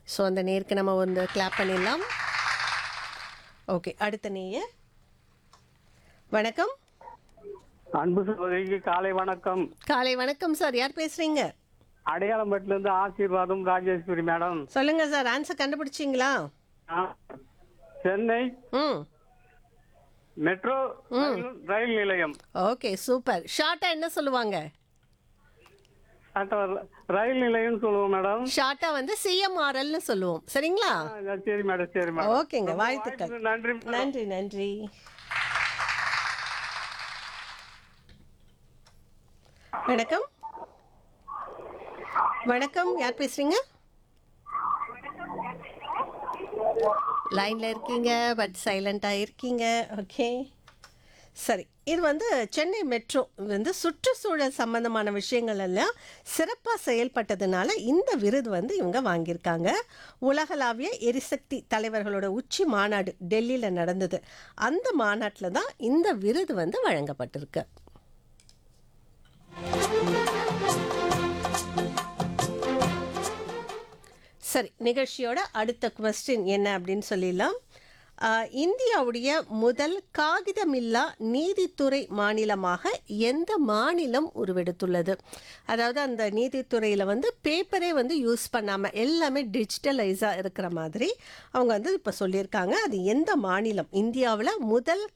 So அந்த நேருக்கு நம்ம வந்து கிளாப் பண்ணிடலாம் ஓகே அடுத்த நேயர் வணக்கம் அன்பு சகோதரிக்கு காலை வணக்கம் காலை வணக்கம் சார் யார் பேசுறீங்க அடையாளம்பட்டில இருந்து ஆசீர்வாதம் ராஜேஸ்வரி மேடம் சொல்லுங்க சார் ஆன்சர் கண்டுபிடிச்சிங்களா நான் சென்னை ம் மெட்ரோ ரயில்- ரயில் நிலையம் ஓகே சூப்பர் ஷார்ட்டா என்ன சொல்லுவாங்க அட்ட ரயில் நிலையம் சொல்லுவோம் மேடம் ஷார்ட்டா வந்து சிஎம்ஆர்எல்னு சொல்லுவோம் சரிங்களா ஆ, சரி மேடம் சரி மேடம் ஓகேங்க ரொம்ப வாழ்த்துக்கள் வாய்ப்புக்கு நன்றி மேடம். நன்றி நன்றி வணக்கம் வணக்கம் யார் பேசுறீங்க லைன்ல இருக்கீங்க பட் சைலண்டா இருக்கீங்க ஓகே சரி இது வந்து சென்னை மெட்ரோ வந்து சுற்றுச்சூழல் சம்பந்தமான விஷயங்கள் எல்லாம் சிறப்பாக செயல்பட்டதுனால இந்த விருது வந்து இவங்க வாங்கியிருக்காங்க உலகளாவிய எரிசக்தி தலைவர்களோட உச்சி மாநாடு டெல்லியில் நடந்தது அந்த மாநாட்டில் தான் இந்த விருது வந்து வழங்கப்பட்டிருக்கு சரி நிகழ்ச்சியோட அடுத்த கொஸ்டின் என்ன அப்படின்னு சொல்லிடலாம் ஆஹ், இந்தியாவுடைய முதல் காகிதமில்லா நீதித்துறை மாநிலமாக எந்த மாநிலம் உருவெடுத்துள்ளது அதாவது அந்த நீதித்துறையில் வந்து பேப்பரே வந்து யூஸ் பண்ணாமல் எல்லாமே டிஜிட்டலைஸாக இருக்கிற மாதிரி அவங்க வந்து இப்போ சொல்லியிருக்காங்க அது எந்த மாநிலம் இந்தியாவில் முதல்